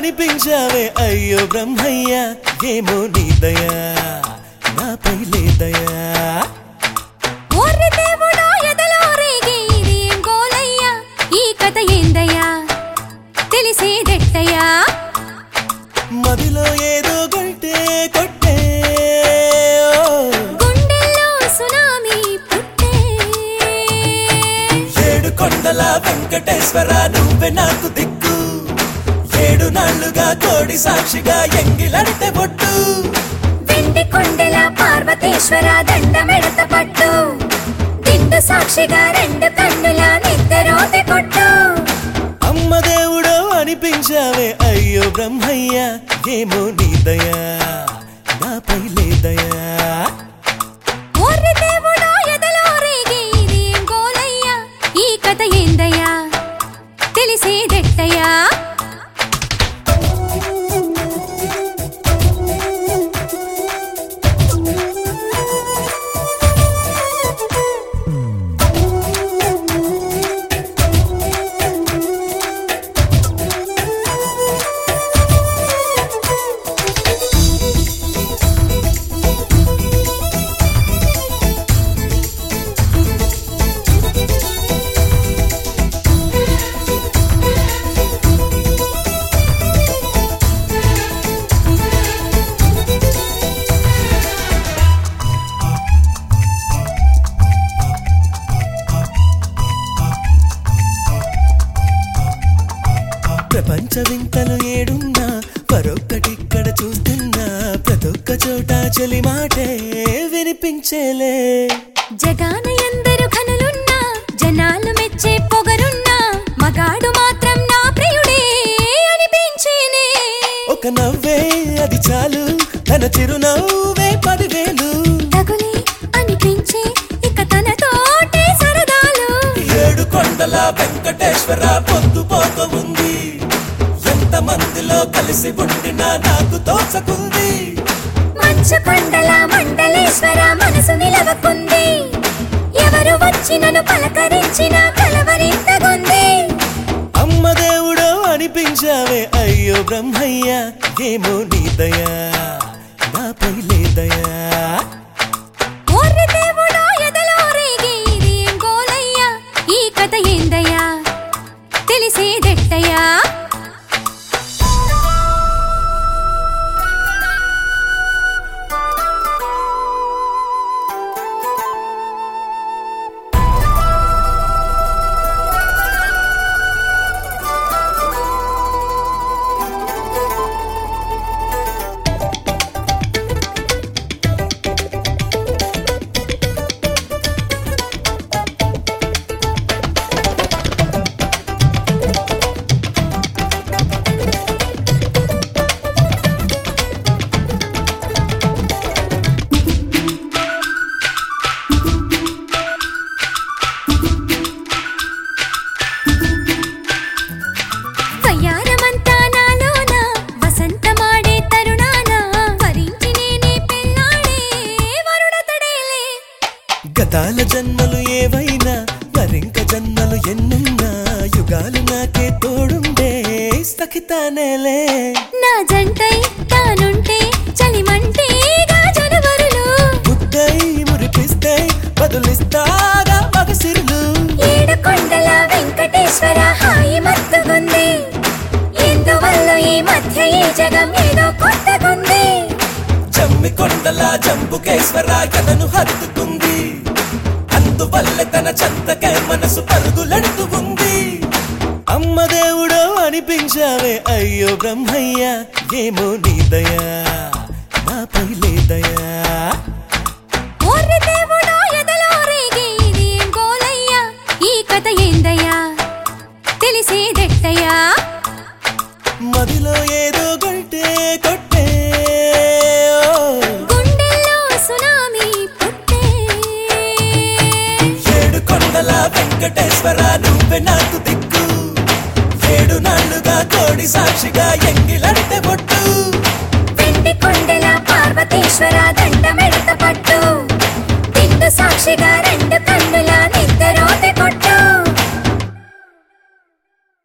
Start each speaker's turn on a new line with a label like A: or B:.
A: అనిపించావే అయ్యో బ్రహ్మయ్య ఏమో నీ దయా నాపై లేదయా
B: ఓర్రి దేవుడా ఎదలో రేగే ఇది ఏం గోలయ్యా ఈ కథ ఏందయ్యా తెలిసేదెట్టయ్యా
A: మదిలో ఏదో గంటే కొట్టే ఓ.
B: గుండెల్లో సునామీ పుట్టే
A: ఏడు కొండల వెంకటేశ్వర నువ్వే నాకు దిక్కు ఏడు నాళ్లుగా కోడి సాక్షిగా ఎంగిలడితే బొట్టు
B: వెండి కొండెల పార్వతేశ్వర దండమెడత పట్టు దిండు సాక్షిగా రెండు కన్నుల నిద్రోతి కొట్టు
A: అమ్మ దేవుడో అనిపించావే అయ్యో బ్రహ్మయ్య ఏమో నీ దయా నాపై లేదయా
B: ఓర్రి దేవుడా ఎదలో రేగే ఇది ఏం గోలయ్యా ఈ కథ ఏందయ్యా తెలిసేదెట్టయ్యా
A: ప్రపంచ వింతలు ఏడున్నా మరొక్కటిక్కడ చూస్తున్నా ప్రతొక్క చోట చలి మాటే వినిపించేలే
B: జగాన ఎందరు కనులున్నా జనాలు మెచ్చే పొగరున్నా మగాడు మాత్రం నా ప్రియుడే అనిపించేనే
A: ఒక నవ్వే అది చాలు తన చిరునవ్వే పదివేలు
B: తగులే అనిపించే ఇక తనతోటే సరదాలు
A: ఏడు కొండల వెంకటేశ్వర పొద్దు పోక ఉంది ఎంత మందిలో కలిసి ఉండినా నాకు తోచకుంది
B: మంచు కొండల మండలేశ్వర మనసు నిలవకుంది ఎవరు వచ్చి నన్ను పలకరించిన కలవరింతగుంది
A: అమ్మ దేవుడో అనిపించావే అయ్యో బ్రహ్మయ్య ఏమో నీ దయా నాపై లేదయా
B: ఓర్రి దేవుడా ఎదలో రేగే ఇది ఏం గోలయ్యా ఈ కథ ఏందయ్యా తెలిసేదెట్టయ్యా వయ్యారమంతా నాలోన వసంతమాడే తరుణాన వరించి నేనే పెళ్ళాడే వరుడతడేలే
A: గతాల జన్మలు ఏవైనా మరింక జన్మలు ఎన్నున్నా యుగాలు నాకే తోడుండే సఖితానేలే
B: నా జంటై తానుంటే చలిమంటే జనవరులు
A: ముద్దై మురిపిస్తే బదులిస్తాగా మగసిరులు
B: ఏడు కొండల వెంకటేశ్వర హాయి మత్తుగుంది ఎందువల్ల ఈ మధ్య ఈ జగం ఏదో కొత్తగుంది
A: జమ్మి కొండల జంబుకేశ్వర కథను హత్తుకుంది అందువల్ల తన చంతకే మనసు పరుగులెడుతూ ఉంది అమ్మ దేవుడో అనిపించావే అయ్యో బ్రహ్మయ్య ఏమో నీ దయా నాపై లేదయా
B: ఓర్రి దేవుడా ఎదలో రేగే ఇది ఏం గోలయ్యా ఈ కథ ఏందయ్యా తెలిసేదెట్టయ్యా
A: మదిలో ఏదో గంటే కొట్టే ఓ.
B: గుండెల్లో సునామీ పుట్టే
A: ఏడు కొండల వెంకటేశ్వర నువ్వే నాకు దిక్కు ఏడు నాళ్లుగా కోడి సాక్షిగా ఎంగిలడితే బొట్టు
B: వెండి కొండల పార్వతేశ్వర